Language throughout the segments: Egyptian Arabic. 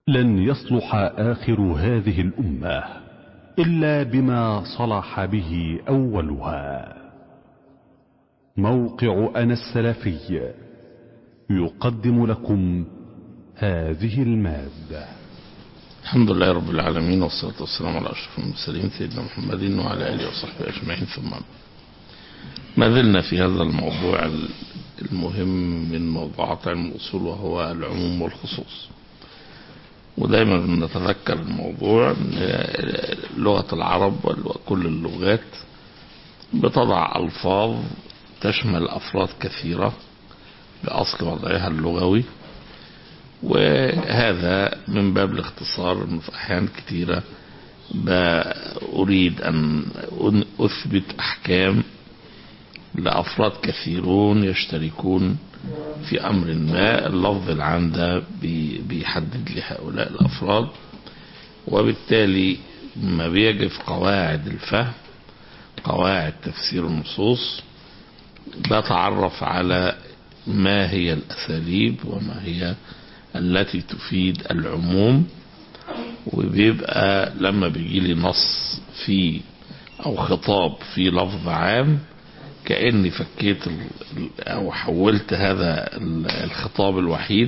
لن يصلح آخر هذه الأمة إلا بما صلح به أولها موقع أنا السلفي يقدم لكم هذه المادة الحمد لله رب العالمين والصلاة والسلام على أشرف المرسلين سيدنا محمد وعلى آله وصحبه أجمعين ثم ما زلنا في هذا الموضوع المهم من موضوعات علم الأصول وهو العموم والخصوص ودايما نتذكر الموضوع لغة العرب وكل اللغات بتضع ألفاظ تشمل أفراد كثيرة بأصل وضعها اللغوي وهذا من باب الاختصار في أحيان كثيرة أريد أن أثبت أحكام لأفراد كثيرون يشتركون في أمر ما اللفظ العام ده بيحدد لهؤلاء الأفراد وبالتالي ما بيجي في قواعد الفهم قواعد تفسير النصوص بتعرف على ما هي الأساليب وما هي التي تفيد العموم وبيبقى لما بيجي لي نص في أو خطاب في لفظ عام كأني فكيت أو حولت هذا الخطاب الوحيد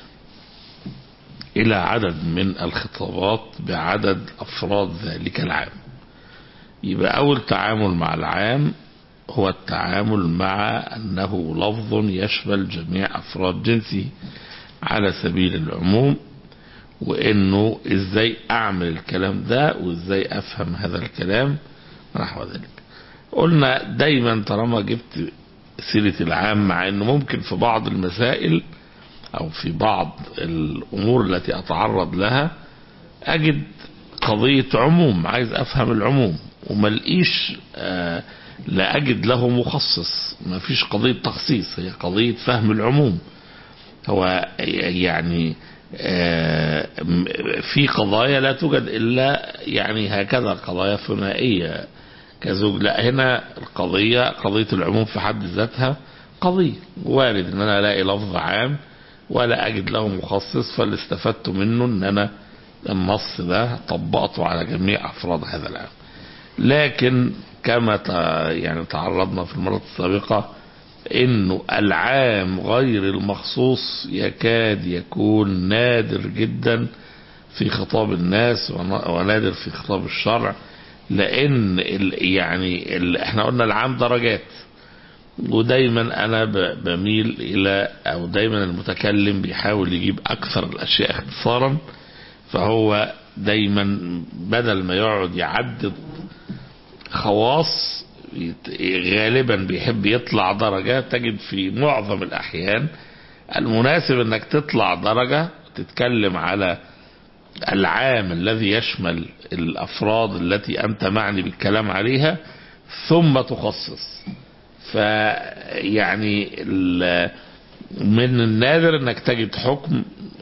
إلى عدد من الخطابات بعدد أفراد ذلك العام يبقى أول تعامل مع العام هو التعامل مع أنه لفظ يشمل جميع أفراد جنسه على سبيل العموم وإنه إزاي أعمل الكلام ده وإزاي أفهم هذا الكلام ونحو ذلك قلنا دايما طالما جبت سيرة العام مع انه ممكن في بعض المسائل او في بعض الامور التي اتعرض لها اجد قضية عموم عايز افهم العموم وما لقيش آه لا اجد له مخصص ما فيش قضية تخصيص هي قضية فهم العموم هو يعني آه في قضايا لا توجد الا يعني هكذا قضايا ثنائيه كزوج لا هنا القضية قضية العموم في حد ذاتها قضية وارد ان انا الاقي لفظ عام ولا اجد له مخصص فاللي استفدت منه ان انا النص ده طبقته على جميع افراد هذا العام لكن كما يعني تعرضنا في المرة السابقة انه العام غير المخصوص يكاد يكون نادر جدا في خطاب الناس ونادر في خطاب الشرع لان يعني احنا قلنا العام درجات ودايما انا بميل الى او دايما المتكلم بيحاول يجيب اكثر الاشياء اختصارا فهو دايما بدل ما يقعد يعدد خواص غالبا بيحب يطلع درجة تجد في معظم الاحيان المناسب انك تطلع درجة تتكلم على العام الذي يشمل الافراد التي انت معني بالكلام عليها ثم تخصص فيعني من النادر انك تجد حكم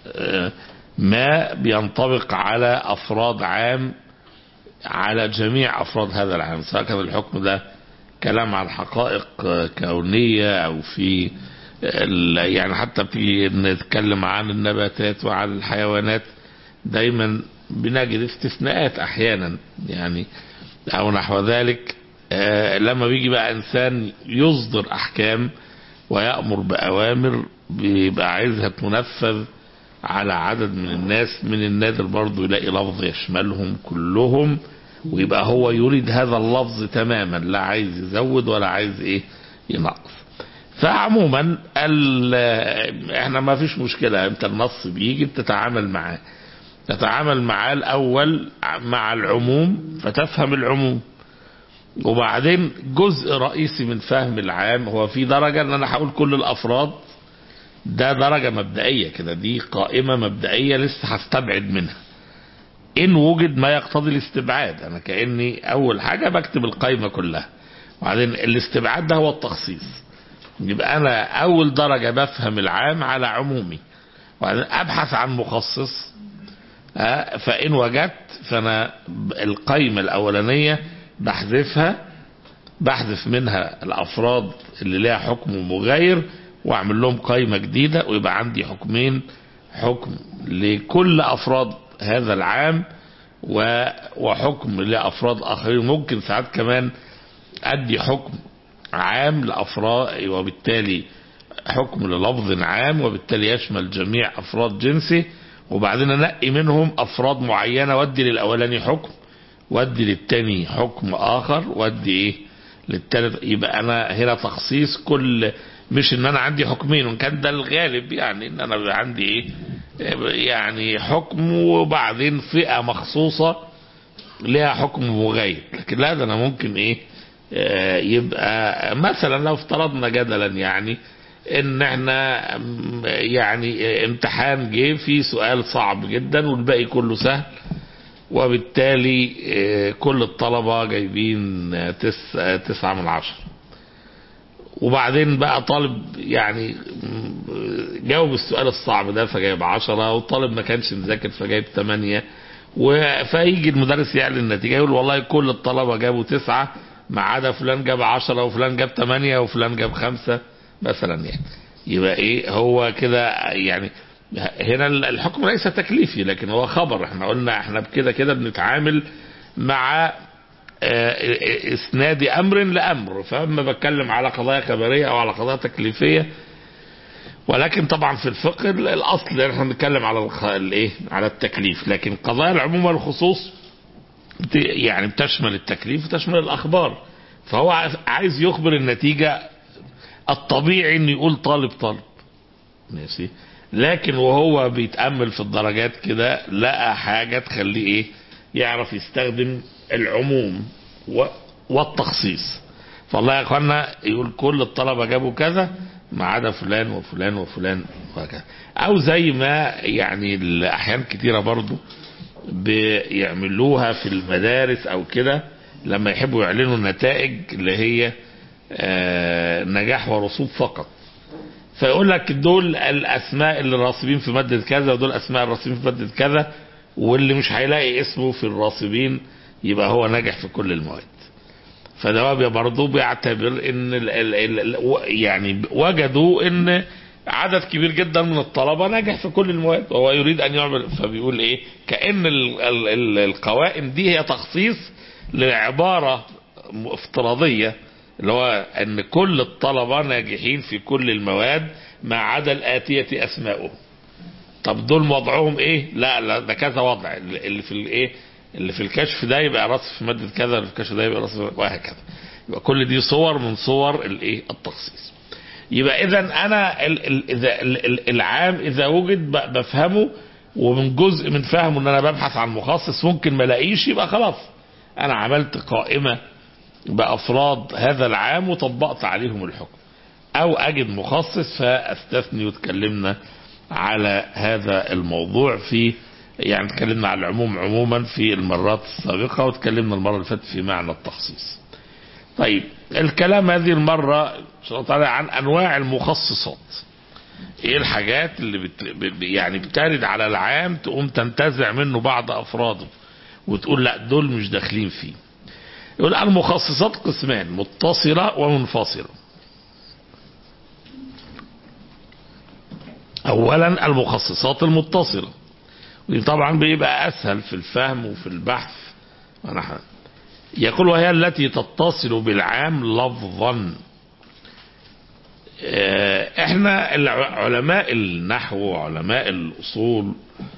ما بينطبق على افراد عام على جميع افراد هذا العام سواء كان الحكم ده كلام عن حقائق كونية او في يعني حتى في نتكلم عن النباتات وعن الحيوانات دايما بنجد استثناءات احيانا يعني او نحو ذلك آه لما بيجي بقى انسان يصدر احكام ويأمر باوامر بيبقى عايزها تنفذ على عدد من الناس من النادر برضه يلاقي لفظ يشملهم كلهم ويبقى هو يريد هذا اللفظ تماما لا عايز يزود ولا عايز ايه ينقص فعموما احنا ما فيش مشكلة انت النص بيجي بتتعامل معاه تتعامل معاه الأول مع العموم فتفهم العموم وبعدين جزء رئيسي من فهم العام هو في درجة ان انا هقول كل الافراد ده درجة مبدئية كده دي قائمة مبدئية لسه هستبعد منها ان وجد ما يقتضي الاستبعاد انا كأني اول حاجة بكتب القائمة كلها وبعدين الاستبعاد ده هو التخصيص يبقى انا اول درجة بفهم العام على عمومي وبعدين ابحث عن مخصص فإن وجدت فأنا القيمة الأولانية بحذفها بحذف منها الأفراد اللي لها حكم مغاير وأعمل لهم قيمة جديدة ويبقى عندي حكمين حكم لكل افراد هذا العام و- وحكم لافراد اخرين ممكن ساعات كمان ادي حكم عام لافراد وبالتالي حكم للفظ عام وبالتالي يشمل جميع افراد جنسه وبعدين انقي منهم افراد معينه وادي للاولاني حكم وادي للتاني حكم اخر وادي ايه للتالت يبقى انا هنا تخصيص كل مش ان انا عندي حكمين وان كان ده الغالب يعني ان انا بيبقى عندي ايه يعني حكم وبعدين فئه مخصوصه لها حكم مغاير لكن لا ده انا ممكن ايه آه، يبقى مثلا لو افترضنا جدلا يعني ان احنا م- يعني امتحان جه فيه سؤال صعب جدا والباقي كله سهل وبالتالي آه، كل الطلبة جايبين آه، تس آه، تسعة من عشرة وبعدين بقى طالب يعني م- جاوب السؤال الصعب ده فجايب عشرة وطالب ما كانش مذاكر فجايب ثمانية و- فيجي المدرس يعلن النتيجة يقول والله كل الطلبة جابوا تسعة ما عدا فلان جاب عشرة وفلان جاب ثمانية وفلان جاب خمسة مثلا يعني يبقى ايه هو كده يعني هنا الحكم ليس تكليفي لكن هو خبر احنا قلنا احنا بكده كده بنتعامل مع آه، اسناد امر لامر فاما بتكلم على قضايا خبريه او على قضايا تكليفيه ولكن طبعا في الفقه الاصل ان احنا بنتكلم على الخ- الايه على التكليف لكن قضايا العموم والخصوص بت- يعني بتشمل التكليف وتشمل الاخبار فهو عايز- عايز يخبر النتيجه الطبيعي انه يقول طالب طالب ماشي لكن وهو بيتامل في الدرجات كده لقى حاجه تخليه ايه يعرف يستخدم العموم و- والتخصيص فالله يا اخوانا يقول كل الطلبه جابوا كذا ما عدا فلان وفلان وفلان وهكذا او زي ما يعني الاحيان كتيره برضو بيعملوها في المدارس او كده لما يحبوا يعلنوا النتائج اللي هي آه، نجاح ورسوب فقط فيقول لك دول الاسماء اللي راسبين في ماده كذا ودول اسماء الراسبين في ماده كذا واللي مش هيلاقي اسمه في الراسبين يبقى هو ناجح في كل المواد فده برضه بيعتبر ان ال ال ال ال يعني وجدوا ان عدد كبير جدا من الطلبه ناجح في كل المواد وهو يريد ان يعمل فبيقول ايه كان ال ال ال القوائم دي هي تخصيص لعباره افتراضيه اللي هو ان كل الطلبه ناجحين في كل المواد ما عدا الاتيه اسمائهم طب دول وضعهم ايه لا لا ده كذا وضع اللي في الايه اللي في الكشف ده يبقى راسب في ماده كذا اللي في الكشف ده يبقى راسب وهكذا يبقى كل دي صور من صور الايه التخصيص يبقى اذا انا ال ال اذا ال ال العام اذا وجد ب- بفهمه ومن جزء من فهمه ان انا ببحث عن مخصص ممكن ما الاقيش يبقى خلاص انا عملت قائمه بافراد هذا العام وطبقت عليهم الحكم او اجد مخصص فاستثني وتكلمنا على هذا الموضوع في يعني تكلمنا على العموم عموما في المرات السابقة وتكلمنا المرة اللي فاتت في معنى التخصيص طيب الكلام هذه المرة إن شاء الله تعالى عن أنواع المخصصات ايه الحاجات اللي بت... ب- يعني بترد على العام تقوم تنتزع منه بعض افراده وتقول لا دول مش داخلين فيه يقول المخصصات قسمان متصلة ومنفصلة اولا المخصصات المتصلة ودي طبعا بيبقى اسهل في الفهم وفي البحث ونحن يقول وهي التي تتصل بالعام لفظا آه، احنا الع- علماء النحو وعلماء الاصول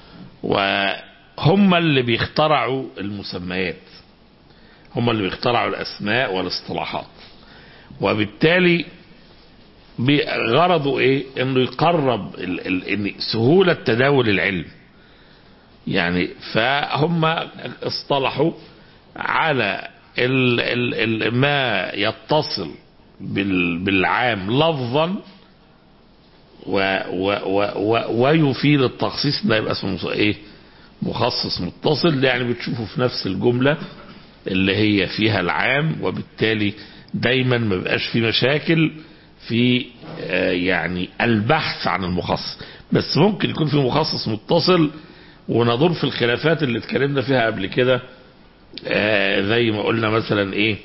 وهم اللي بيخترعوا المسميات هم اللي بيخترعوا الاسماء والاصطلاحات وبالتالي بي- غرضه ايه انه يقرب ال ال إن سهولة تداول العلم يعني فهم اصطلحوا على ال ال ال ما يتصل بال بالعام لفظا و و و و ويفيد التخصيص ده يبقى اسمه مص- ايه مخصص متصل ده يعني بتشوفه في نفس الجملة اللي هي فيها العام وبالتالي دايما ما بيبقاش في مشاكل في آه، يعني البحث عن المخصص بس ممكن يكون في مخصص متصل وندور في الخلافات اللي اتكلمنا فيها قبل كده آه، زي ما قلنا مثلا ايه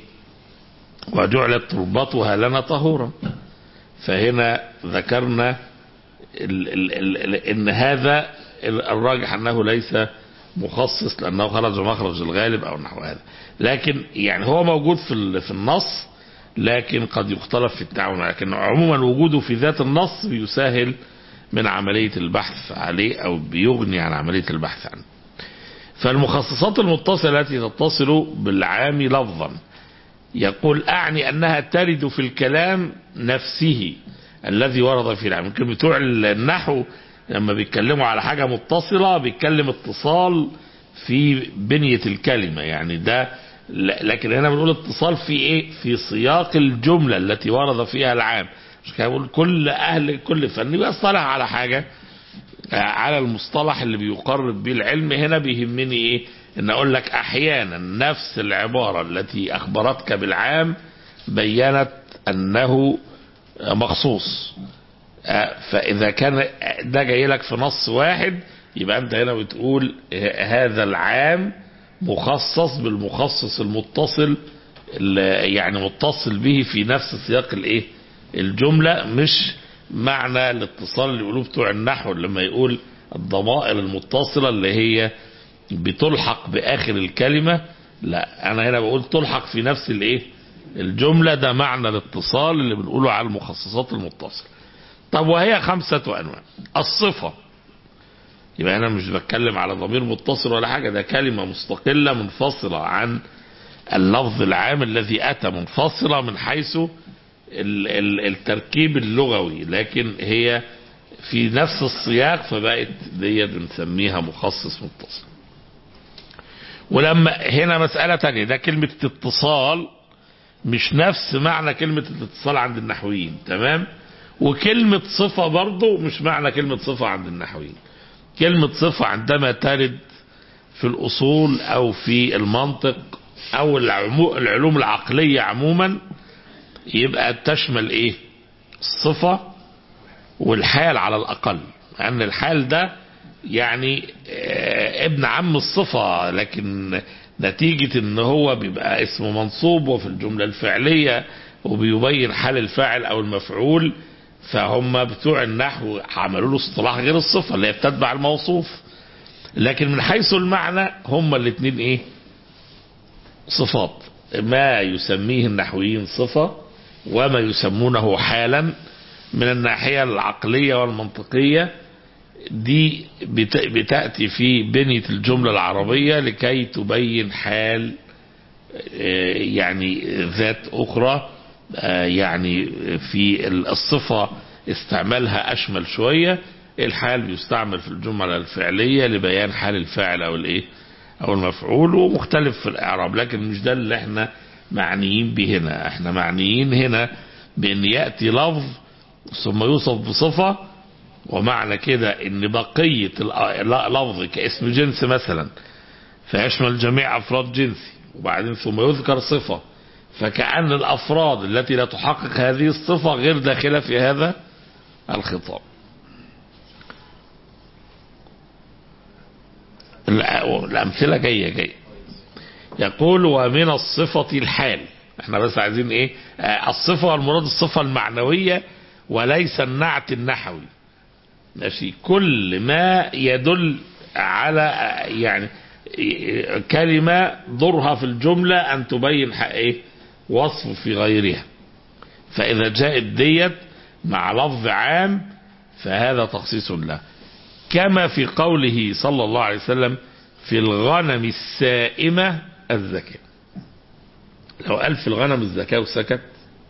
وجعلت تربتها لنا طهورا فهنا ذكرنا ال ال ال ال ان هذا الراجح انه ليس مخصص لانه خرج مخرج الغالب او نحو هذا لكن يعني هو موجود في ال- في النص لكن قد يختلف في التعامل لكن عموما وجوده في ذات النص بيسهل من عملية البحث عليه او بيغني عن عملية البحث عنه فالمخصصات المتصلة التي تتصل بالعام لفظا يقول أعني أنها ترد في الكلام نفسه الذي ورد في العام يمكن بتوع النحو لما بيتكلموا على حاجة متصلة بيتكلم اتصال في بنية الكلمة يعني ده ل- لكن هنا بنقول اتصال في ايه في سياق الجملة التي ورد فيها العام مش كده بقول كل اهل كل فن بيصطلح على حاجة آه، على المصطلح اللي بيقرب به العلم هنا بيهمني ايه ان اقول لك احيانا نفس العبارة التي اخبرتك بالعام بينت انه آه، مخصوص آه، فاذا كان ده جاي لك في نص واحد يبقى انت هنا بتقول آه، هذا العام مخصص بالمخصص المتصل اللي يعني متصل به في نفس سياق الايه الجملة مش معنى الاتصال اللي يقولوه بتوع النحو لما يقول الضمائر المتصلة اللي هي بتلحق بآخر الكلمة لا أنا هنا بقول تلحق في نفس الايه الجملة ده معنى الاتصال اللي بنقوله على المخصصات المتصلة طب وهي خمسة أنواع الصفة يبقى أنا مش بتكلم على ضمير متصل ولا حاجة ده كلمة مستقلة منفصلة عن اللفظ العام الذي أتى منفصلة من حيث ال- ال- التركيب اللغوي لكن هي في نفس السياق فبقت ديت بنسميها مخصص متصل ولما هنا مسألة تانية ده كلمة اتصال مش نفس معنى كلمة الاتصال عند النحويين تمام وكلمة صفة برضه مش معنى كلمة صفة عند النحويين كلمة صفة عندما ترد في الأصول أو في المنطق أو العمو- العلوم العقلية عموما يبقى تشمل إيه الصفة والحال على الأقل لأن الحال ده يعني آه، ابن عم الصفة لكن نتيجة ان هو بيبقى اسمه منصوب وفي الجملة الفعلية وبيبين حال الفاعل او المفعول فهم بتوع النحو عملوا له اصطلاح غير الصفة اللي هي بتتبع الموصوف لكن من حيث المعنى هم الاثنين ايه صفات ما يسميه النحويين صفة وما يسمونه حالا من الناحية العقلية والمنطقية دي بت- بتأتي في بنية الجملة العربية لكي تبين حال آه، يعني ذات أخرى آه، يعني في الصفة استعمالها أشمل شوية الحال بيستعمل في الجملة الفعلية لبيان حال الفاعل أو الإيه أو المفعول ومختلف في الإعراب لكن مش ده اللي احنا معنيين به هنا احنا معنيين هنا بأن يأتي لفظ ثم يوصف بصفة ومعنى كده ان بقية اللفظ كاسم جنس مثلا فيشمل جميع افراد جنسي وبعدين ثم يذكر صفة فكأن الافراد التي لا تحقق هذه الصفة غير داخلة في هذا الخطاب الأ- الامثلة جاية جاية يقول ومن الصفة الحال احنا بس عايزين ايه آه، الصفة والمراد الصفة المعنوية وليس النعت النحوي ماشي كل ما يدل على آه، يعني آه، كلمة دورها في الجملة ان تبين حق ايه وصف في غيرها فاذا جاءت ديت مع لفظ عام فهذا تخصيص له كما في قوله صلى الله عليه وسلم في الغنم السائمة الزكاة لو قال في الغنم الزكاة وسكت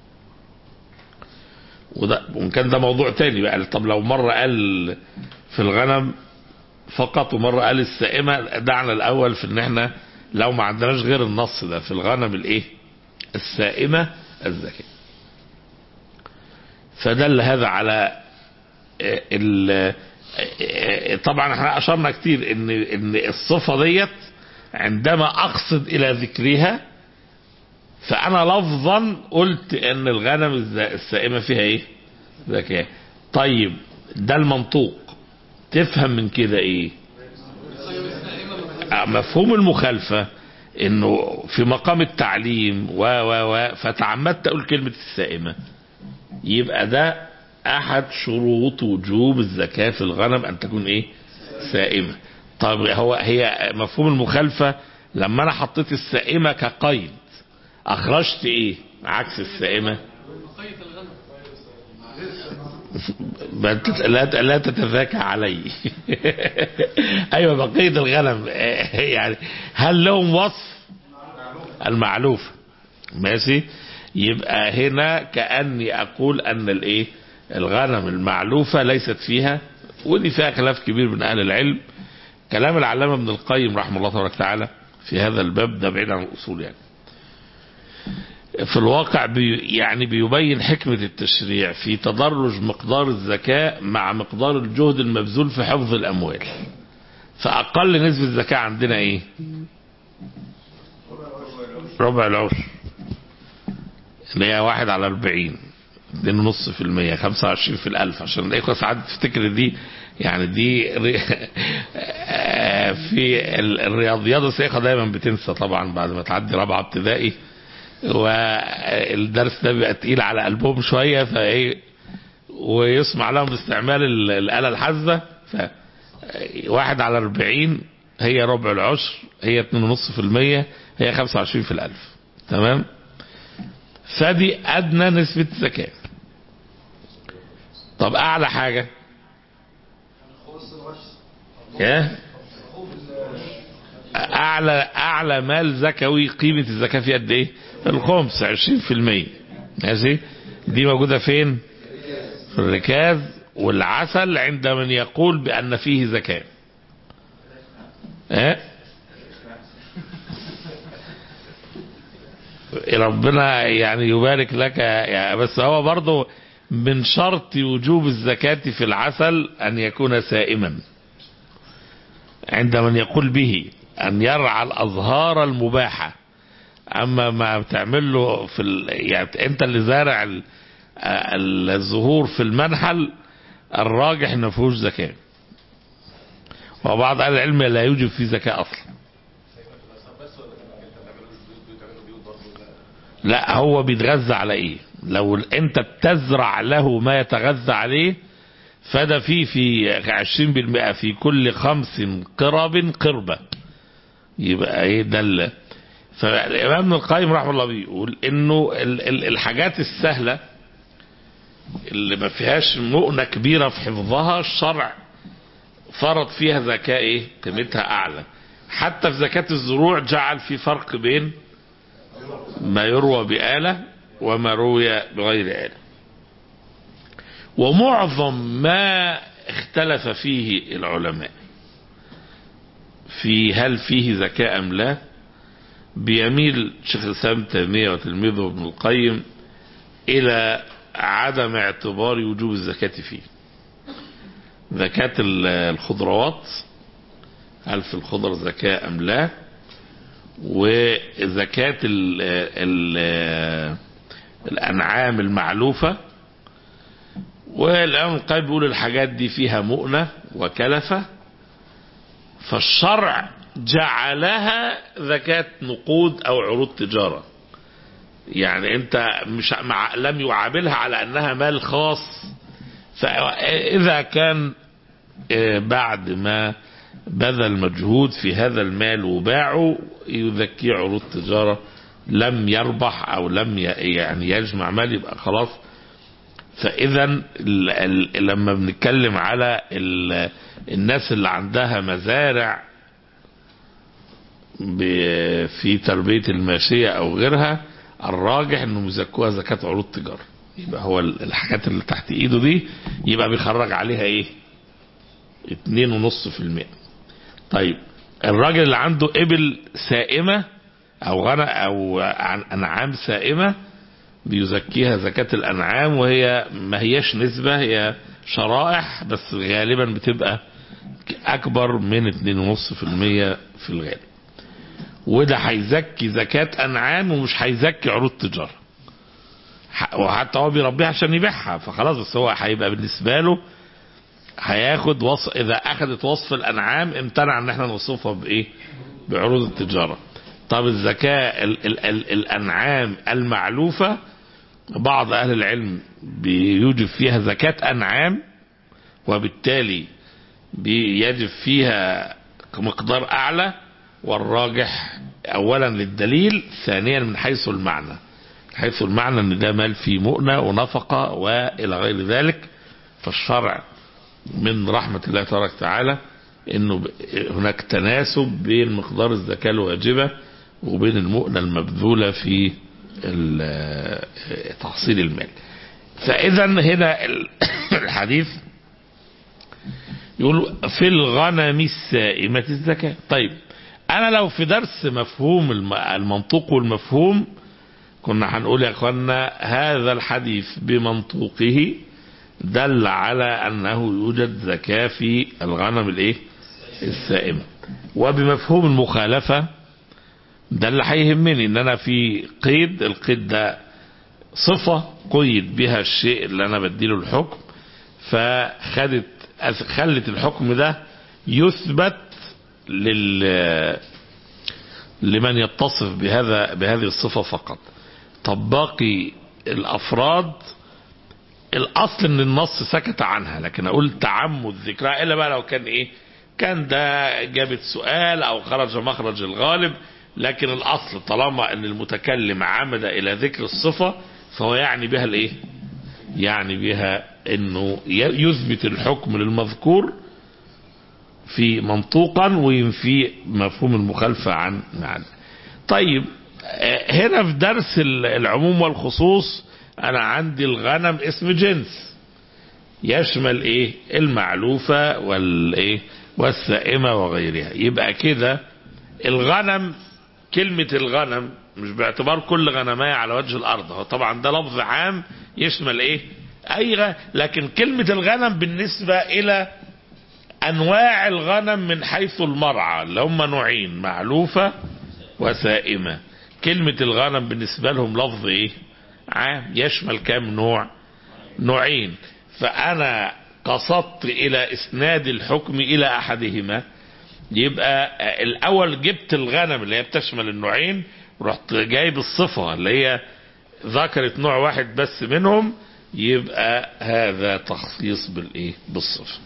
وده وان كان ده موضوع تاني بقى طب لو مرة قال في الغنم فقط ومرة قال السائمة دعنا الأول في إن إحنا لو ما عندناش غير النص ده في الغنم الإيه؟ السائمة الزكاة. فدل هذا على آه، ال آه، طبعا احنا اشرنا كتير ان ان الصفه ديت عندما اقصد الى ذكرها فانا لفظا قلت ان الغنم الز- السائمه فيها ايه زكاه طيب ده المنطوق تفهم من كده ايه آه، مفهوم المخالفه انه في مقام التعليم و و و فتعمدت اقول كلمه السائمه يبقى ده احد شروط وجوب الزكاة في الغنم ان تكون ايه سائمة طب هو هي مفهوم المخالفة لما انا حطيت السائمة كقيد اخرجت ايه عكس السائمة لا لا تتذاكى علي ايوه بقيه الغنم يعني هل لهم وصف المعلوف ماشي يبقى هنا كاني اقول ان الايه الغنم المعلوفه ليست فيها ودي فيها خلاف كبير من اهل العلم كلام العلامه ابن القيم رحمه الله تبارك وتعالى في هذا الباب ده بعيد عن الاصول يعني في الواقع بي يعني بيبين حكمة التشريع في تدرج مقدار الزكاة مع مقدار الجهد المبذول في حفظ الأموال فأقل نسبة الزكاة عندنا إيه ربع العشر اللي هي واحد على أربعين اتنين ونص في المية خمسة وعشرين في الألف عشان الإخوة ساعات تفتكر دي يعني دي في الرياضيات الإخوة دايما بتنسى طبعا بعد ما تعدي رابعة ابتدائي والدرس ده بيبقى تقيل على قلبهم شوية فايه ويسمع لهم استعمال الآلة الحاسبة ف واحد على أربعين هي ربع العشر هي اتنين ونص في المية هي خمسة وعشرين في الألف تمام فدي أدنى نسبة زكاة طب أعلى حاجة يا أعلى أعلى مال زكوي قيمة الزكاة فيه قد إيه؟ الخمس عشرين في المية ماشي دي موجودة فين في الركاز والعسل عند من يقول بأن فيه زكاة اه؟ ربنا يعني يبارك لك يعني بس هو برضه من شرط وجوب الزكاة في العسل أن يكون سائما عند من يقول به أن يرعى الأزهار المباحة اما ما بتعمل له في ال... يعني انت اللي زارع ال... الزهور في المنحل الراجح انه فيهوش زكاه وبعض اهل العلم لا يوجب فيه زكاه اصلا لا هو بيتغذى على ايه لو انت بتزرع له ما يتغذى عليه فده فيه في عشرين بالمئة في كل خمس قرب قربة يبقى ايه ده فالإمام ابن القيم رحمه الله بيقول إنه الحاجات السهلة اللي ما فيهاش مؤنة كبيرة في حفظها الشرع فرض فيها زكاة إيه؟ قيمتها أعلى حتى في زكاة الزروع جعل في فرق بين ما يروى بآلة وما روي بغير آلة ومعظم ما اختلف فيه العلماء في هل فيه زكاة أم لا بيميل شيخ الإسلام تيمية وتلميذه ابن القيم إلى عدم اعتبار وجوب الزكاة فيه زكاة الخضروات هل في الخضر زكاة أم لا وزكاة ال ال الأنعام المعلوفة والإمام القيم بيقول الحاجات دي فيها مؤنة وكلفة فالشرع جعلها زكاة نقود أو عروض تجارة يعني أنت مش مع لم يعاملها على أنها مال خاص فإذا كان بعد ما بذل مجهود في هذا المال وباعه يذكيه عروض تجارة لم يربح أو لم يعني يجمع مال يبقى خلاص فإذا لما بنتكلم على الناس اللي عندها مزارع في تربية الماشية أو غيرها الراجح أنهم يزكوها زكاة عروض تجارة يبقى هو الحاجات اللي تحت إيده دي يبقى بيخرج عليها إيه اتنين ونص في المئة طيب الراجل اللي عنده إبل سائمة أو غنى أو أنعام سائمة بيزكيها زكاة الأنعام وهي ما هيش نسبة هي شرائح بس غالبا بتبقى أكبر من 2.5% في الغالب وده هيزكي زكاة أنعام ومش هيزكي عروض تجارة وحتى هو بيربيها عشان يبيعها فخلاص بس هو هيبقى بالنسبة له هياخد وصف إذا أخذت وصف الأنعام امتنع إن احنا نوصفها بإيه؟ بعروض التجارة طب الزكاة ال ال ال الأنعام المعلوفة بعض أهل العلم بيوجب فيها زكاة أنعام وبالتالي بيجب فيها مقدار أعلى والراجح أولا للدليل ثانيا من حيث المعنى حيث المعنى أن ده مال فيه مؤنة ونفقة وإلى غير ذلك فالشرع من رحمة الله تبارك وتعالى أنه هناك تناسب بين مقدار الزكاة الواجبة وبين المؤنة المبذولة في تحصيل المال فإذا هنا الحديث يقول في الغنم السائمة الزكاة طيب أنا لو في درس مفهوم المنطوق والمفهوم كنا هنقول يا أخوانا هذا الحديث بمنطوقه دل على أنه يوجد زكاة في الغنم الإيه السائمة وبمفهوم المخالفة ده اللي هيهمني ان انا في قيد القيد ده صفة قيد بها الشيء اللي انا بديله الحكم فخدت خلت الحكم ده يثبت لل لمن يتصف بهذا بهذه الصفة فقط طب باقي الافراد الاصل ان النص سكت عنها لكن اقول تعمد ذكرها الا بقى لو كان ايه كان ده جابت سؤال او خرج مخرج الغالب لكن الاصل طالما ان المتكلم عمد الى ذكر الصفة فهو يعني بها الايه يعني بها انه يثبت الحكم للمذكور في منطوقا وينفي مفهوم المخالفة عن معنى طيب هنا في درس العموم والخصوص انا عندي الغنم اسم جنس يشمل ايه المعلوفة والايه والسائمة وغيرها يبقى كده الغنم كلمة الغنم مش باعتبار كل غنماية على وجه الأرض هو طبعا ده لفظ عام يشمل إيه أي غ... لكن كلمة الغنم بالنسبة إلى أنواع الغنم من حيث المرعى اللي هم نوعين معلوفة وسائمة كلمة الغنم بالنسبة لهم لفظ إيه عام يشمل كام نوع نوعين فأنا قصدت إلى إسناد الحكم إلى أحدهما يبقى الاول جبت الغنم اللي هي بتشمل النوعين ورحت جايب الصفة اللي هي ذكرت نوع واحد بس منهم يبقى هذا تخصيص بالايه بالصفة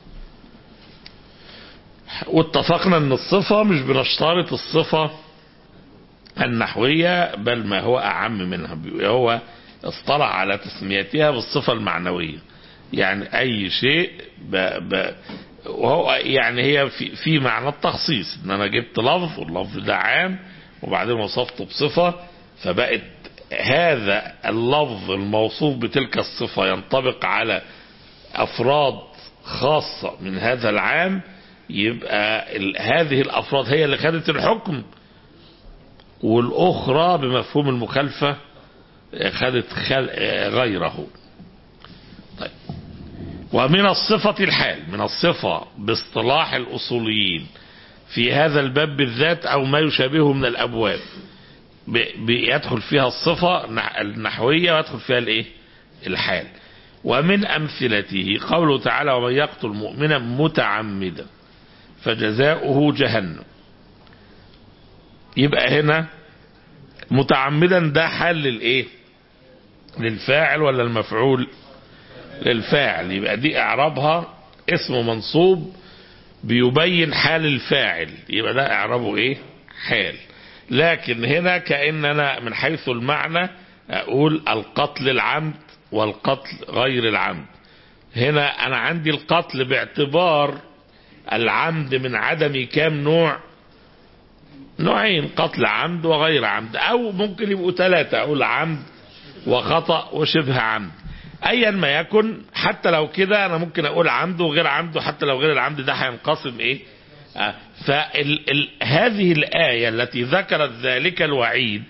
واتفقنا ان الصفة مش بنشترط الصفة النحوية بل ما هو اعم منها هو اصطلح على تسميتها بالصفة المعنوية يعني اي شيء ب ب وهو يعني هي في, في معنى التخصيص ان انا جبت لفظ واللفظ ده عام وبعدين وصفته بصفة فبقت هذا اللفظ الموصوف بتلك الصفة ينطبق على افراد خاصة من هذا العام يبقى هذه الافراد هي اللي خدت الحكم والاخرى بمفهوم المخالفة خدت غيره طيب ومن الصفة الحال من الصفة باصطلاح الأصوليين في هذا الباب بالذات أو ما يشابهه من الأبواب بيدخل فيها الصفة النحوية ويدخل فيها الايه الحال ومن أمثلته قوله تعالى ومن يقتل مؤمنا متعمدا فجزاؤه جهنم يبقى هنا متعمدا ده حال للايه للفاعل ولا المفعول للفاعل يبقى دي اعرابها اسم منصوب بيبين حال الفاعل يبقى ده اعرابه ايه حال لكن هنا كأننا من حيث المعنى اقول القتل العمد والقتل غير العمد هنا انا عندي القتل باعتبار العمد من عدم كام نوع نوعين قتل عمد وغير عمد او ممكن يبقوا ثلاثة اقول عمد وخطأ وشبه عمد ايا ما يكن حتى لو كده انا ممكن اقول عمد وغير عمد وحتى لو غير العمد ده هينقسم ايه آه فهذه الآية التي ذكرت ذلك الوعيد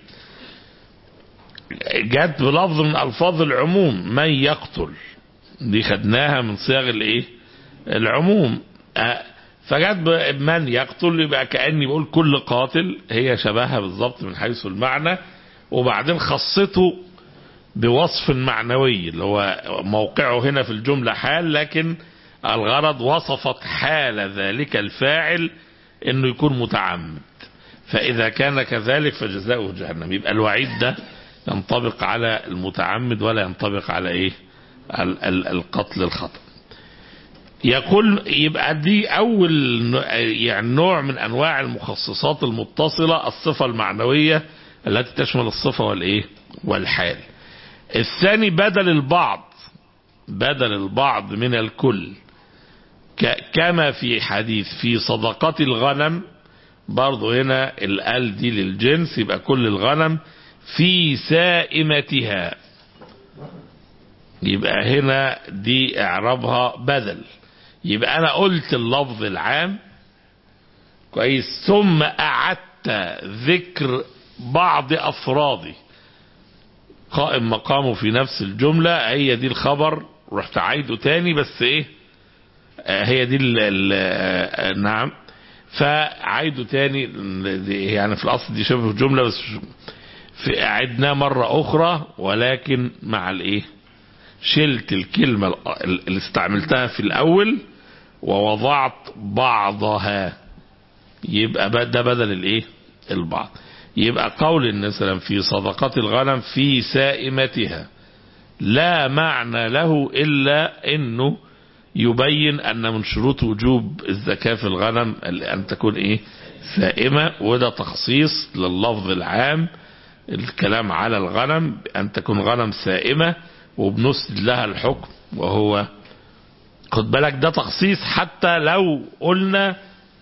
جت بلفظ من ألفاظ العموم من يقتل دي خدناها من صيغ الايه العموم آه فجت من يقتل يبقى كأني بقول كل قاتل هي شبهها بالظبط من حيث المعنى وبعدين خصته بوصف معنوي اللي هو موقعه هنا في الجملة حال لكن الغرض وصفت حال ذلك الفاعل انه يكون متعمد فاذا كان كذلك فجزاؤه جهنم يبقى الوعيد ده ينطبق على المتعمد ولا ينطبق على ايه ال- ال- القتل الخطأ يقول يبقى دي اول ن- يعني نوع من انواع المخصصات المتصلة الصفة المعنوية التي تشمل الصفة والايه والحال الثاني بدل البعض بدل البعض من الكل ك- كما في حديث في صدقة الغنم برضو هنا الال دي للجنس يبقى كل الغنم في سائمتها يبقى هنا دي اعرابها بدل يبقى انا قلت اللفظ العام كويس ثم اعدت ذكر بعض افراده قائم مقامه في نفس الجملة هي دي الخبر رحت عايده تاني بس ايه آه هي دي ال ال آه نعم فعايده تاني دي- يعني في الاصل دي شبه جملة بس في عدناه مرة اخرى ولكن مع الايه شلت الكلمة ال- اللي استعملتها في الاول ووضعت بعضها يبقى ب- ده بدل الايه البعض يبقى قول النبي صلى الله عليه وسلم في صدقة الغنم في سائمتها لا معنى له إلا أنه يبين أن من شروط وجوب الزكاة في الغنم أن تكون إيه سائمة وده تخصيص لللفظ العام الكلام على الغنم أن تكون غنم سائمة وبنسد لها الحكم وهو خد بالك ده تخصيص حتى لو قلنا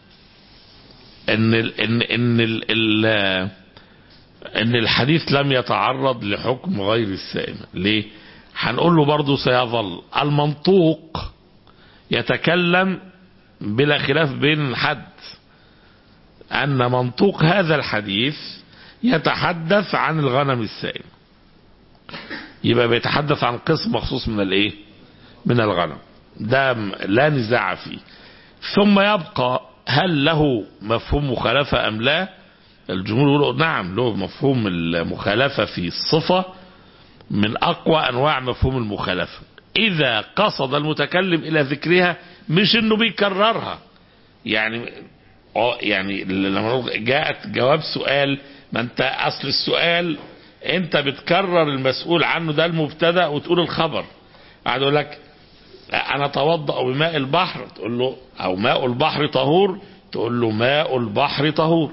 ان ال ان ان ال ال ان الحديث لم يتعرض لحكم غير السائمة ليه هنقول له برضه سيظل المنطوق يتكلم بلا خلاف بين حد ان منطوق هذا الحديث يتحدث عن الغنم السائمة يبقى بيتحدث عن قسم مخصوص من الايه من الغنم ده م- لا نزاع فيه ثم يبقى هل له مفهوم مخالفة أم لا الجمهور يقولوا نعم له مفهوم المخالفة في الصفة من أقوى أنواع مفهوم المخالفة إذا قصد المتكلم إلى ذكرها مش إنه بيكررها يعني آه يعني لما نقول جاءت جواب سؤال ما أنت أصل السؤال أنت بتكرر المسؤول عنه ده المبتدأ وتقول الخبر قاعد يقول لك انا اتوضا بماء البحر تقول له او ماء البحر طهور تقول له ماء البحر طهور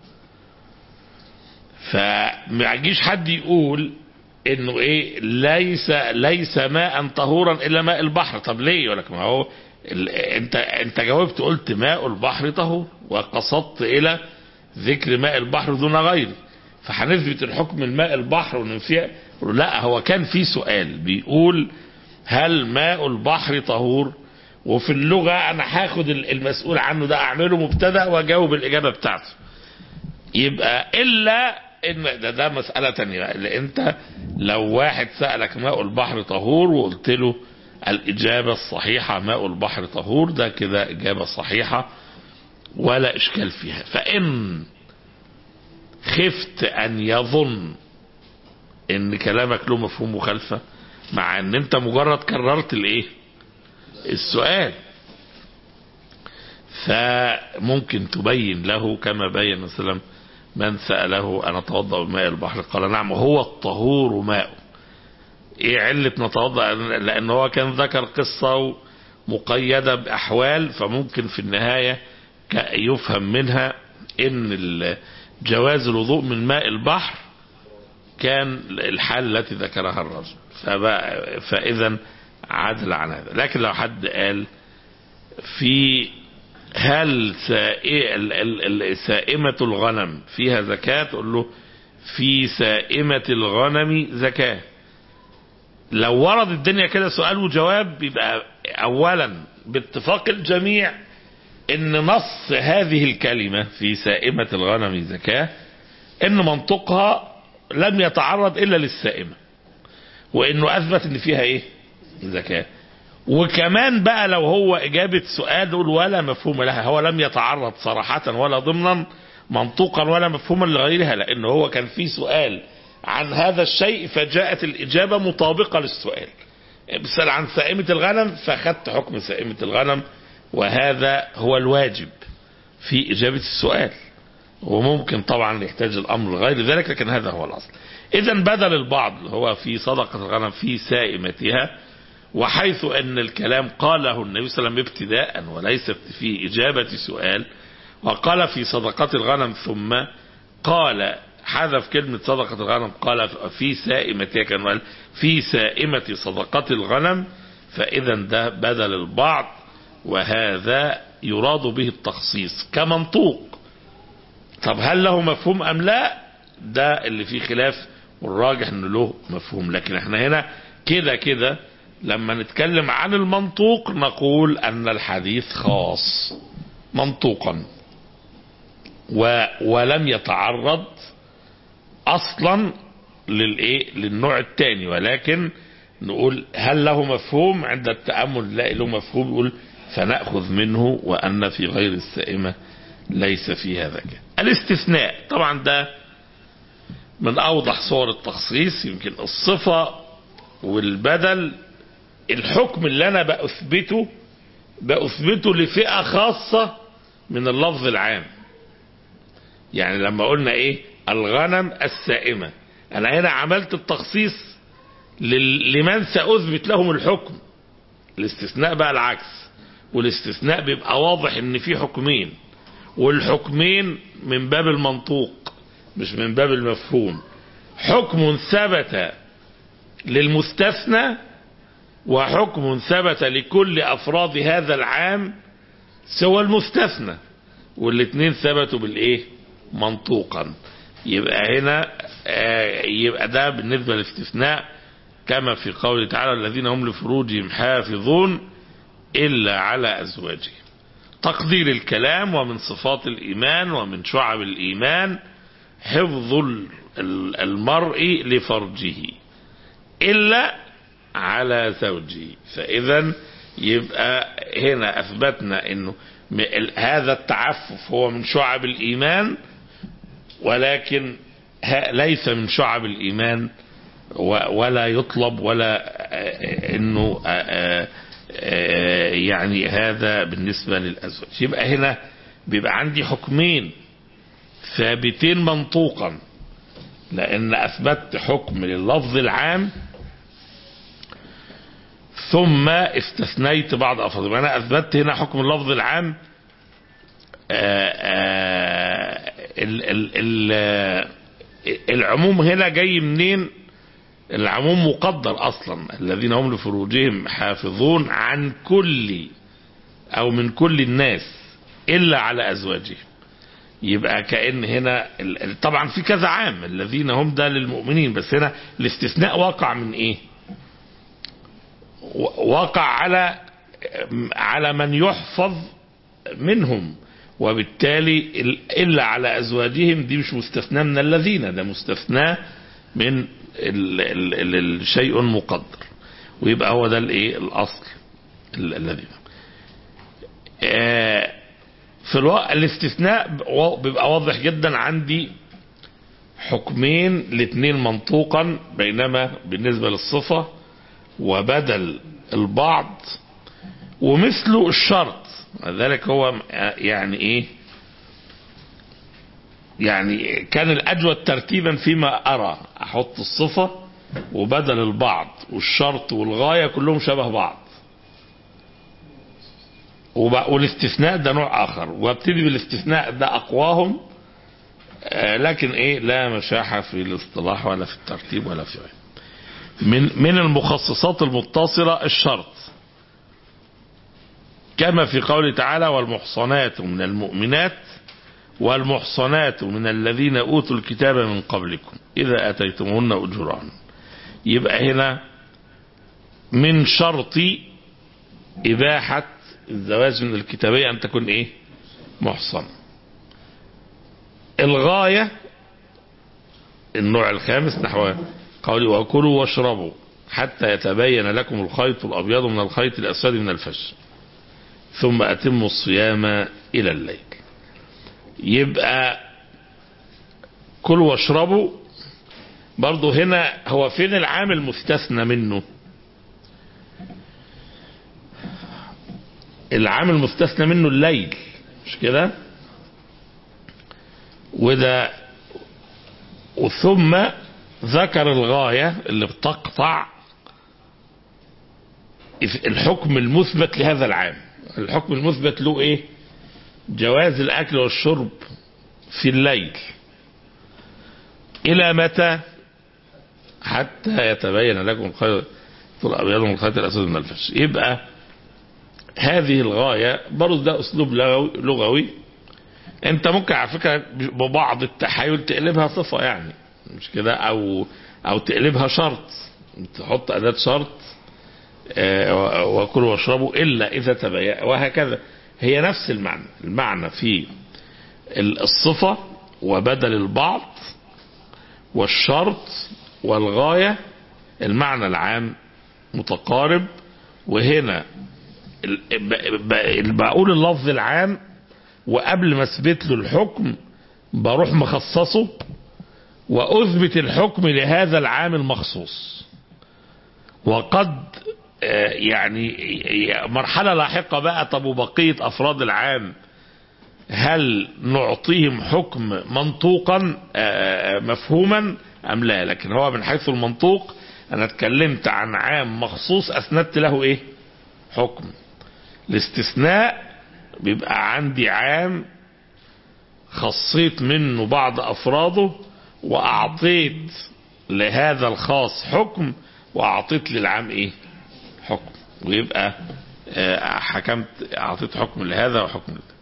فما يجيش حد يقول انه ايه ليس ليس ماء طهورا الا ماء البحر طب ليه يقول لك ما هو ال- انت انت جاوبت قلت ماء البحر طهور وقصدت الى ذكر ماء البحر دون غيره فهنثبت الحكم الماء البحر وننفيه لا هو كان في سؤال بيقول هل ماء البحر طهور وفي اللغة أنا هاخد المسؤول عنه ده أعمله مبتدأ وأجاوب الإجابة بتاعته يبقى إلا إن ده, ده مسألة تانية بقى. اللي أنت لو واحد سألك ماء البحر طهور وقلت له الإجابة الصحيحة ماء البحر طهور ده كده إجابة صحيحة ولا إشكال فيها فإن خفت أن يظن إن كلامك له مفهوم مخالفة مع ان انت مجرد كررت الايه السؤال فممكن تبين له كما بين مثلا من سأله أنا أتوضأ بماء البحر قال نعم هو الطهور ماء إيه علة نتوضأ لأن هو كان ذكر قصة مقيدة بأحوال فممكن في النهاية ك- يفهم منها إن ال- جواز الوضوء من ماء البحر كان الحال التي ذكرها الرجل فبقى- فإذا عدل عن هذا لكن لو حد قال في هل سائ- ال- ال- ال- سائمة الغنم فيها زكاة تقول له في سائمة الغنم زكاة لو ورد الدنيا كده سؤال وجواب يبقى أولا باتفاق الجميع ان نص هذه الكلمة في سائمة الغنم زكاة ان منطقها لم يتعرض الا للسائمة وانه اثبت ان فيها ايه زكاة وكمان بقى لو هو اجابة سؤال نقول ولا مفهوم لها هو لم يتعرض صراحة ولا ضمنا منطوقا ولا مفهوما لغيرها لان هو كان في سؤال عن هذا الشيء فجاءت الاجابة مطابقة للسؤال بسأل عن سائمة الغنم فاخدت حكم سائمة الغنم وهذا هو الواجب في إجابة السؤال وممكن طبعا يحتاج الامر غير ذلك لكن هذا هو الاصل اذا بدل البعض اللي هو في صدقه الغنم في سائمتها وحيث ان الكلام قاله النبي صلى الله عليه وسلم ابتداء وليس في اجابه سؤال وقال في صدقه الغنم ثم قال حذف كلمة صدقة الغنم قال في سائمتها كان قال في سائمة صدقة الغنم فإذا ده بدل البعض وهذا يراد به التخصيص كمنطوق طب هل له مفهوم أم لا ده اللي فيه خلاف والراجح انه له مفهوم لكن احنا هنا كده كده لما نتكلم عن المنطوق نقول ان الحديث خاص منطوقا و ولم يتعرض اصلا للايه للنوع الثاني ولكن نقول هل له مفهوم عند التامل نلاقي له مفهوم يقول فناخذ منه وان في غير السائمه ليس في هذا كده. الاستثناء طبعا ده من اوضح صور التخصيص يمكن الصفه والبدل الحكم اللي انا باثبته باثبته لفئه خاصه من اللفظ العام يعني لما قلنا ايه الغنم السائمه انا هنا عملت التخصيص لل- لمن ساثبت لهم الحكم الاستثناء بقى العكس والاستثناء بيبقى واضح ان في حكمين والحكمين من باب المنطوق مش من باب المفهوم حكم ثبت للمستثنى وحكم ثبت لكل افراد هذا العام سوى المستثنى والاثنين ثبتوا بالايه منطوقا يبقى هنا آه، يبقى ده بالنسبه للاستثناء كما في قوله تعالى الذين هم لفروجهم حافظون الا على ازواجهم تقدير الكلام ومن صفات الايمان ومن شعب الايمان حفظ ال- ال- المرء لفرجه الا على زوجه فاذا يبقى هنا اثبتنا انه م- ال- هذا التعفف هو من شعب الايمان ولكن ه- ليس من شعب الايمان و- ولا يطلب ولا آه، انه آه، آه، يعني هذا بالنسبه للازواج يبقى هنا بيبقى عندي حكمين ثابتين منطوقا لان اثبتت حكم لللفظ العام ثم استثنيت بعض افراد يبقى انا اثبتت هنا حكم اللفظ العام آه، آه، ال- ال- ال- العموم هنا جاي منين العموم مقدر اصلا الذين هم لفروجهم حافظون عن كل او من كل الناس الا على ازواجهم يبقى كأن هنا ال- ال- طبعا في كذا عام الذين هم ده للمؤمنين بس هنا الاستثناء واقع من ايه و- واقع على على من يحفظ منهم وبالتالي ال- إلا على أزواجهم دي مش مستثنى من الذين ده مستثنى من ال- ال- ال- الشيء مقدر ويبقى هو ده الايه الاصل ال- الذي آه، في الوقت الاستثناء ب- بيبقى واضح جدا عندي حكمين الاثنين منطوقا بينما بالنسبة للصفة وبدل البعض ومثله الشرط ذلك هو يعني ايه يعني كان الاجود ترتيبا فيما ارى احط الصفة وبدل البعض والشرط والغاية كلهم شبه بعض وب- والاستثناء ده نوع اخر وابتدي بالاستثناء ده اقواهم آه، لكن ايه لا مشاحة في الاصطلاح ولا في الترتيب ولا في غيره من من المخصصات المتصلة الشرط كما في قوله تعالى والمحصنات من المؤمنات والمحصنات من الذين أوتوا الكتاب من قبلكم إذا أتيتمهن أجورهن يبقى هنا من شرط إباحة الزواج من الكتابية أن تكون إيه محصن الغاية النوع الخامس نحو قولي وكلوا واشربوا حتى يتبين لكم الخيط الأبيض من الخيط الأسود من الفجر ثم أتموا الصيام إلى الليل يبقى كلوا واشربوا برضو هنا هو فين العامل المستثنى منه العامل المستثنى منه الليل مش كده وده وثم ذكر الغاية اللي بتقطع الحكم المثبت لهذا العام الحكم المثبت له ايه جواز الاكل والشرب في الليل الى متى حتى يتبين لكم الخيط الابيض من الخيط الاسود من الفجر يبقى هذه الغاية برضه ده اسلوب لغوي, لغوي انت ممكن على فكرة ببعض التحايل تقلبها صفة يعني مش كده او او تقلبها شرط تحط اداة شرط آه، وكلوا واشربوا الا اذا تبين وهكذا هي نفس المعنى المعنى في الصفة وبدل البعض والشرط والغاية المعنى العام متقارب وهنا ال- ب- ب- بقول اللفظ العام وقبل ما اثبت له الحكم بروح مخصصه واثبت الحكم لهذا العام المخصوص وقد آه، يعني مرحلة لاحقة بقى طب وبقية أفراد العام هل نعطيهم حكم منطوقا آه، مفهوما أم لا لكن هو من حيث المنطوق أنا اتكلمت عن عام مخصوص أسندت له إيه حكم الاستثناء بيبقى عندي عام خصيت منه بعض أفراده وأعطيت لهذا الخاص حكم وأعطيت للعام إيه حكم ويبقى آه، حكمت أعطيت حكم لهذا وحكم لهذا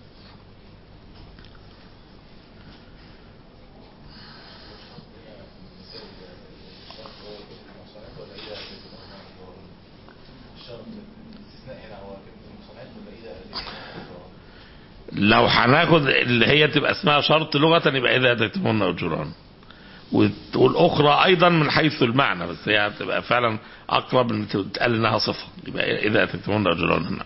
لو هناخد اللي هي تبقى اسمها شرط لغة يبقى إذا أتيتمون أجران وت- والأخرى أيضا من حيث المعنى بس هي هتبقى فعلا أقرب إن تتقال إنها صفة يبقى إذا أتيتمون أجران نعم.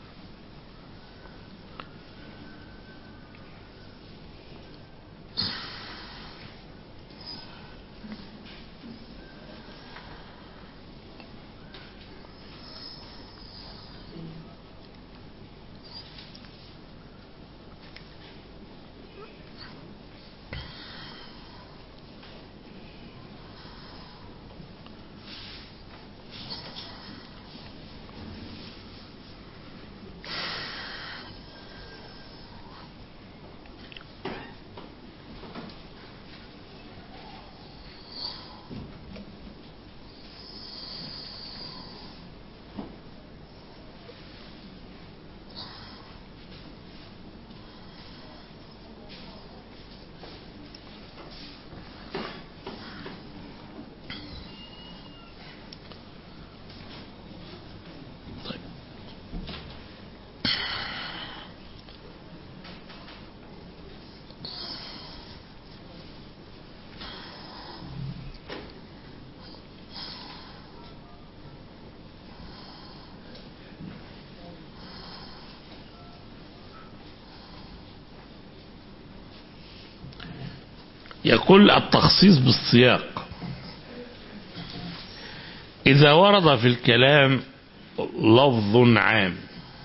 يقول التخصيص بالسياق إذا ورد في الكلام لفظ عام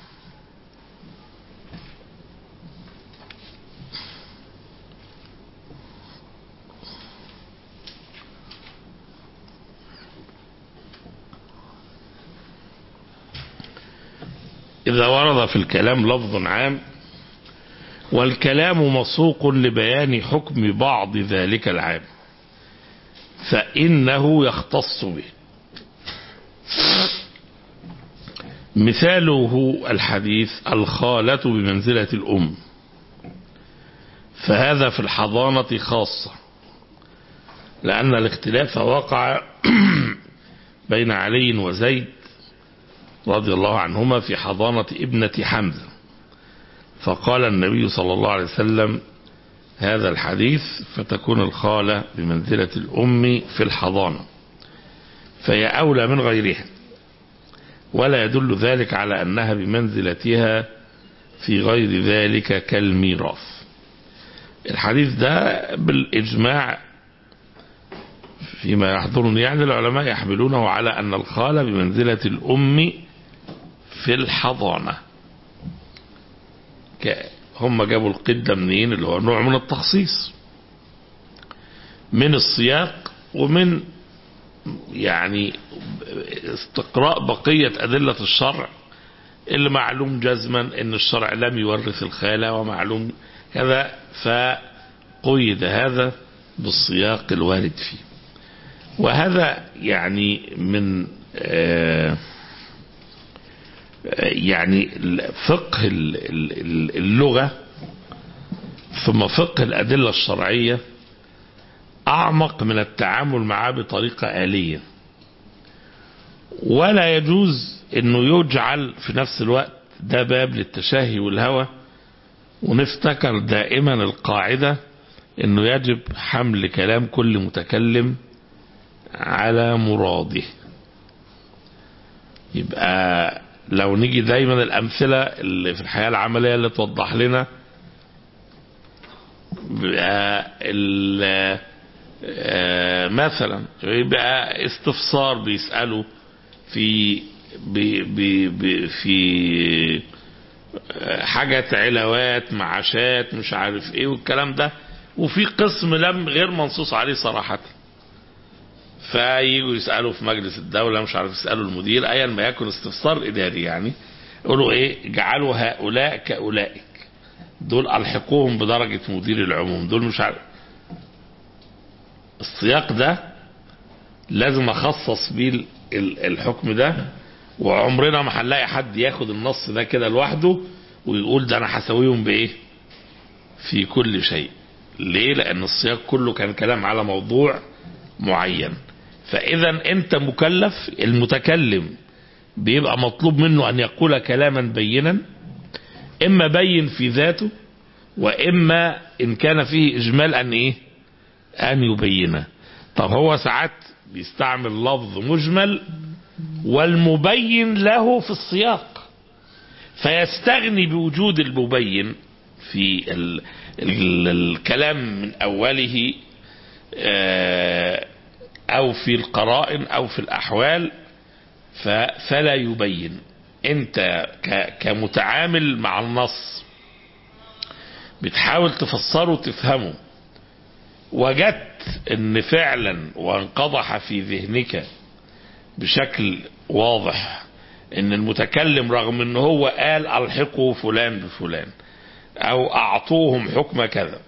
إذا ورد في الكلام لفظ عام والكلام مسوق لبيان حكم بعض ذلك العام فإنه يختص به مثاله الحديث الخالة بمنزلة الأم فهذا في الحضانة خاصة لأن الاختلاف وقع بين علي وزيد رضي الله عنهما في حضانة ابنة حمزة فقال النبي صلى الله عليه وسلم هذا الحديث فتكون الخالة بمنزلة الأم في الحضانة فهي أولى من غيرها ولا يدل ذلك على أنها بمنزلتها في غير ذلك كالميراث الحديث ده بالإجماع فيما يحضرني يعني العلماء يحملونه على أن الخالة بمنزلة الأم في الحضانة ك- هم جابوا القدة منين اللي هو نوع من التخصيص من السياق ومن يعني استقراء بقية أدلة الشرع اللي معلوم جزما ان الشرع لم يورث الخالة ومعلوم كذا فقيد هذا بالسياق الوارد فيه وهذا يعني من آه يعني فقه اللغة ثم فقه الأدلة الشرعية أعمق من التعامل معاه بطريقة آلية ولا يجوز أنه يجعل في نفس الوقت ده باب للتشاهي والهوى ونفتكر دائما القاعدة أنه يجب حمل كلام كل متكلم على مراده يبقى لو نيجي دايما الأمثلة اللي في الحياة العملية اللي توضح لنا مثلا يبقى استفسار بيسأله في بي بي بي في حاجة علاوات معاشات مش عارف ايه والكلام ده وفي قسم لم غير منصوص عليه صراحة فييجوا يسألوا في مجلس الدولة مش عارف يسألوا المدير ايا ما يكن استفسار اداري يعني يقولوا ايه اجعلوا هؤلاء كأولئك دول الحقوهم بدرجة مدير العموم دول مش عارف السياق ده لازم اخصص بيه الحكم ده وعمرنا ما هنلاقي حد ياخد النص ده كده لوحده ويقول ده انا هسويهم بايه في كل شيء ليه لان السياق كله كان كلام على موضوع معين فاذا انت مكلف المتكلم بيبقى مطلوب منه ان يقول كلاما بينا اما بين في ذاته واما ان كان فيه اجمال ان ايه ان يبينه طب هو ساعات بيستعمل لفظ مجمل والمبين له في السياق فيستغني بوجود المبين في ال ال الكلام من اوله او في القرائن او في الاحوال فلا يبين انت كمتعامل مع النص بتحاول تفسره وتفهمه وجدت ان فعلا وانقضح في ذهنك بشكل واضح ان المتكلم رغم ان هو قال الحقوا فلان بفلان او اعطوهم حكم كذا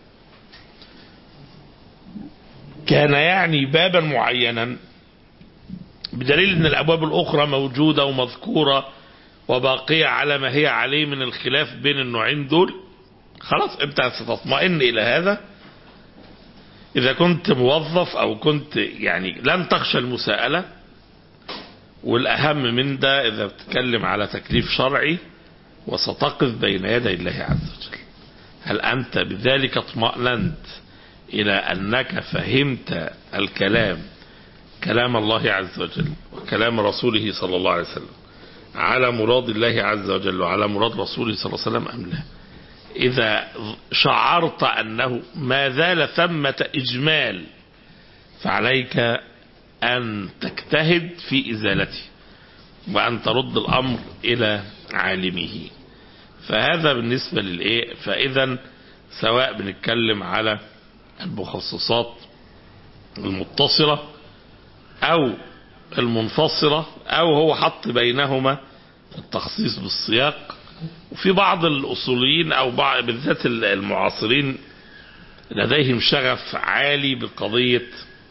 كان يعني بابا معينا بدليل ان الابواب الاخرى موجودة ومذكورة وباقية على ما هي عليه من الخلاف بين النوعين دول خلاص انت ستطمئن الى هذا اذا كنت موظف او كنت يعني لن تخشى المساءلة والاهم من ده اذا بتتكلم على تكليف شرعي وستقف بين يدي الله عز وجل هل انت بذلك اطمأننت الى انك فهمت الكلام كلام الله عز وجل وكلام رسوله صلى الله عليه وسلم على مراد الله عز وجل وعلى مراد رسوله صلى الله عليه وسلم ام لا إذا شعرت أنه ما زال ثمة إجمال فعليك أن تجتهد في إزالته وأن ترد الأمر إلى عالمه فهذا بالنسبة للإيه فإذا سواء بنتكلم على المخصصات المتصلة أو المنفصلة أو هو حط بينهما التخصيص بالسياق وفي بعض الأصوليين أو بعض بالذات المعاصرين لديهم شغف عالي بقضية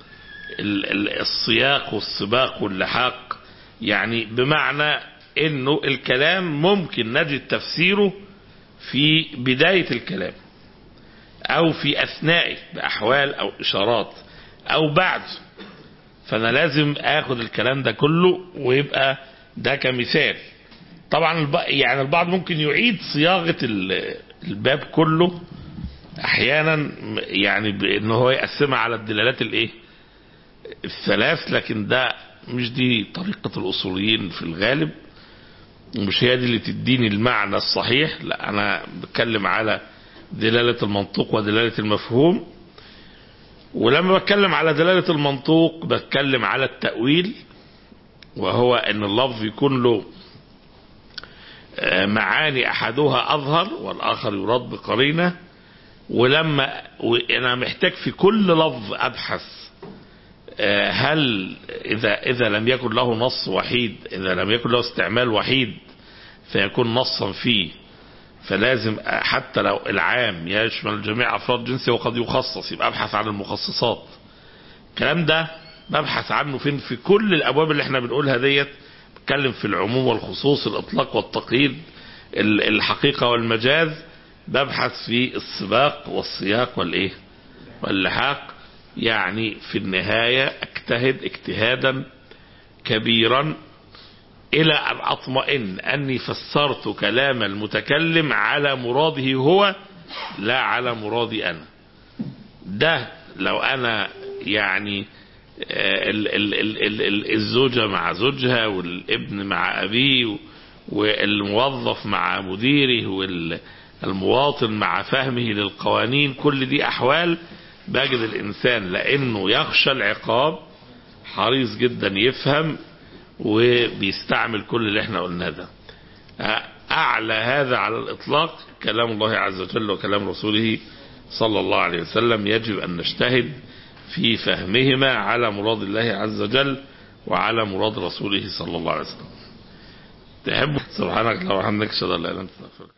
السياق والسباق واللحاق يعني بمعنى انه الكلام ممكن نجد تفسيره في بداية الكلام او في اثنائه باحوال او اشارات او بعد فانا لازم اخد الكلام ده كله ويبقى ده كمثال طبعا يعني البعض ممكن يعيد صياغة الباب كله احيانا يعني بان هو يقسمها على الدلالات الايه الثلاث لكن ده مش دي طريقة الاصوليين في الغالب ومش هي دي اللي تديني المعنى الصحيح لا انا بتكلم على دلالة المنطوق ودلالة المفهوم ولما بتكلم على دلالة المنطوق بتكلم على التأويل وهو ان اللفظ يكون له معاني احدها اظهر والاخر يراد بقرينه ولما انا محتاج في كل لفظ ابحث آه، هل اذا اذا لم يكن له نص وحيد اذا لم يكن له استعمال وحيد فيكون نصا فيه فلازم حتى لو العام يشمل جميع افراد جنسه وقد يخصص يبقى ابحث عن المخصصات الكلام ده ببحث عنه فين في كل الابواب اللي احنا بنقولها ديت بتكلم في العموم والخصوص الاطلاق والتقييد ال- الحقيقه والمجاز ببحث في السباق والسياق والايه واللحاق يعني في النهايه اجتهد اجتهادا كبيرا الى ان اطمئن اني فسرت كلام المتكلم على مراده هو لا على مرادي انا ده لو انا يعني آه، ال- ال- ال- ال- ال- الزوجة مع زوجها والابن مع أبيه والموظف مع مديره والمواطن مع فهمه للقوانين كل دي أحوال بجد الإنسان لأنه يخشى العقاب حريص جدا يفهم وبيستعمل كل اللي احنا قلناه ده أعلى هذا على الإطلاق كلام الله عز وجل وكلام رسوله صلى الله عليه وسلم يجب أن نجتهد في فهمهما على مراد الله عز وجل وعلى مراد رسوله صلى الله عليه وسلم تحب سبحانك اللهم وبحمدك اشهد ان لا اله الا انت استغفرك